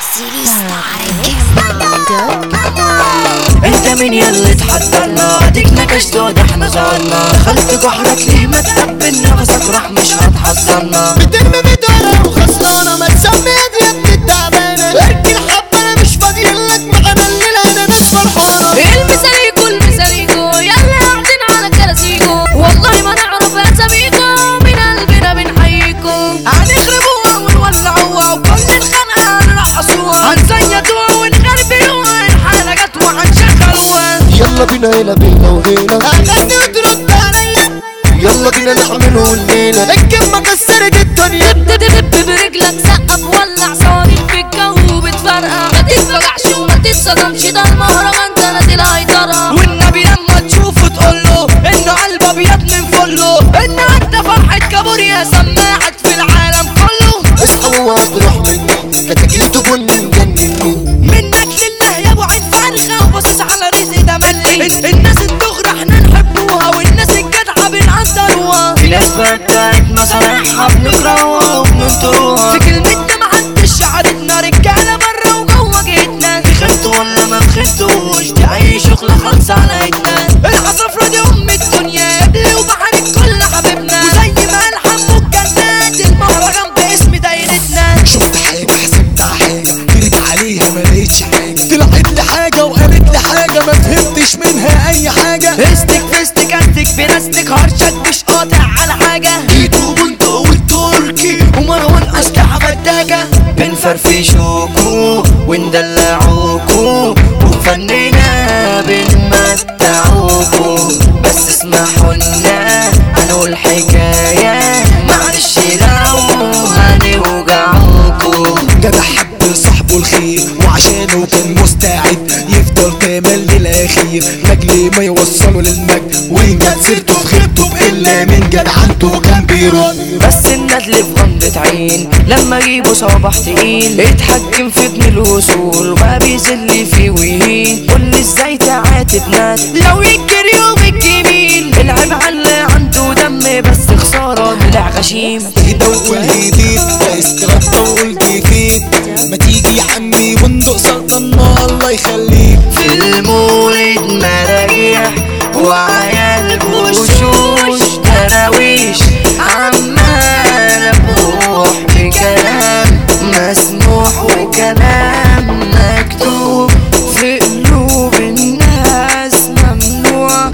انت مين يلي تحضرنا اديك نكشت وده احنا زعلنا دخلت جحرك ليه ما تقبل نفسك راح مش هتحصلنا بترمي بدورة وخسرانة ما تسمي يا ابن التعبانة اركن حبة انا مش فاضيلك معانا الليلة انا ناس فرحانة المساليكو المساليكو يلا قاعدين على كراسيكو والله ما نعرف اساميكو من قلبنا بنحييكو هنخربوها ونولعوها وكل الخنقة هنرقصوها هنزيدوها ونغربلوها الحالة جت وهنشغلوها يلا بينا هنا بينا وهنا اغني وترد عليا يلا بينا نعمله الليلة الكلمة كسرت الدنيا دب دب برجلك سقف ولع صواريخ في الجو بتفرقع ما تتفجعش وما تتصدمش ده المهرجان ده نازل هيطرقع والنبي لما تشوفه تقوله انه قلب ابيض من فله ان انت فرحة كابوريا سماعت في العالم كله اصحى وافرح مني كتاكيت تكون مجنني منك لله يا ابو عين فرخة وبص على رزق ده ملي ال- الناس الدغرة احنا نحبوها والناس الجدعة بنقدروها في ناس بتاعت مصالحها بنكرهوها وبننطروها في كلمتنا محدش شعرتنا رجالة بره وجوه جيتنا خدتوا ولا ما خدتوش دي اي شغلة خالصة على ايدنا العصافرة دي ام الدنيا قبل وبحر الكل حبيبنا وزي ما الحب الجنات المهرجان باسم دايرتنا شفت حاجة حسبتها حاجة جريت عليها ما لقيتش حاجة طلعت لي حاجة وقالت لي حاجة ما فهمتش منها أي حاجة فيستك فيستك انتك بلاستيك هرشك مش قاطع على حاجة ايدو بندق والتركي ومروان اسلحة فتاكة بنفرفشوكو وندلعوكو وفننا بنمتعوكو بس اسمحوا لنا هنقول حكاية معلش لو هنوجعوكو جدع حب صاحبه الخير وعشانه كان مستعد يفضل كامل للأخير لاجل ما يوصله للمجد وإن جت سيرته في غيبته بإلا من جدعنته كان بيرد بس الندل في غمضة عين لما اجيبه صباح تقيل اتحكم في ابن الوصول ما بيذل فيه ويهين قول لي ازاي تعاتب ناس لو ينكر يوم الجميل العيب على اللي عنده دم بس خسارة طلع غشيم اهدى وقول هديت استغطى وقول جفيت ما تيجي يا عمي وندق سلطنا الله يخليك في المولد مراجيح وعيال وشوش دراويش عمال بروح بكلام مسموح وكلام مكتوب في قلوب الناس ممنوع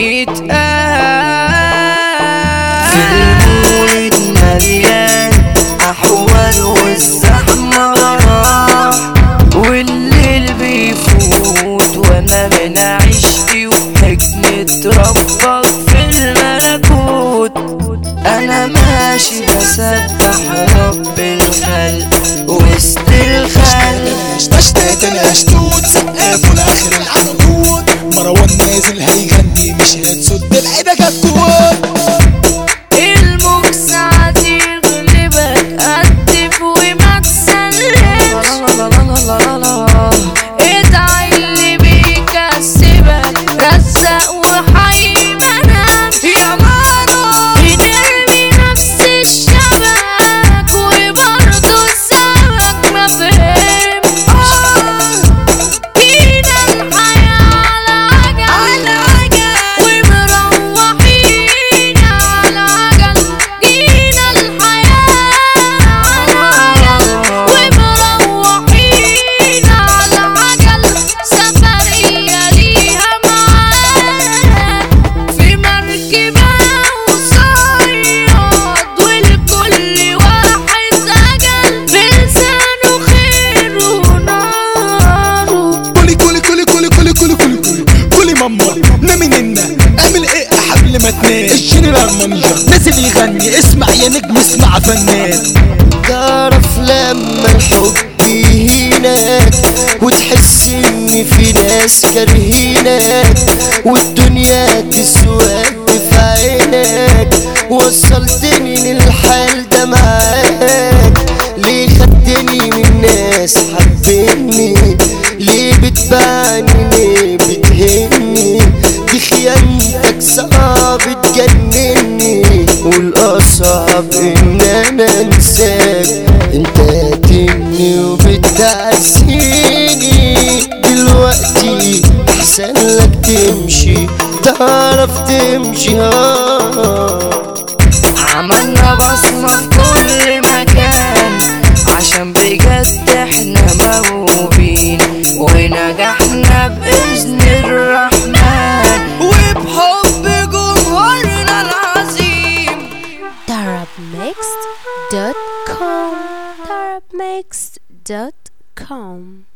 يتقال في المولد مليان أحوال والزحمة راح والليل بيفوت وانا من عشتي وحكمة ربك في الملكوت انا ماشي بسبح رب الخلق وسط الخلق اشتات انا اشتوت سقفوا لاخر العنقود مروان نازل هيغني مش هتسد العيبة كتكوت الموكس عديل غلبك قدف وما تسلمش ادعي اللي بيكسبك رزق وحي منام يا مارو بنرمي نفس الشبك وبرضه السمك ما فهمش جينا الحياة على عجل ومروحين على عجل جينا الحياة على عجل ومروحين على عجل سفرية ليها معاك في مركبة وصياد والكل واحد أجل بلسانه خير وناره كولي كولي كولي كولي كولي كولي كولي كولي كولي ماما نامي ننا اعمل ايه قبل ما تنام الجنرال مانجر نازل يغني اسمع يا نجم اسمع فنان تعرف لما الحب يهينك وتحس ان في ناس كارهينك والدنيا تسود في عينك وصلتني للحال ده معاك ليه خدتني من ناس حبني ليه بتبعني ليه بتهني دي خيانتك صعب تجنني والاصعب ان انا انساك انت قاتلني وبتعب تأذيني دلوقتي احسن لك تمشي تعرف تمشي ها عملنا بصمة في كل مكان عشان بجد احنا موهوبين ونجحنا بإذن الرحمن وبحب جمهورنا العظيم Tarabmixed.com Tarabmixed.com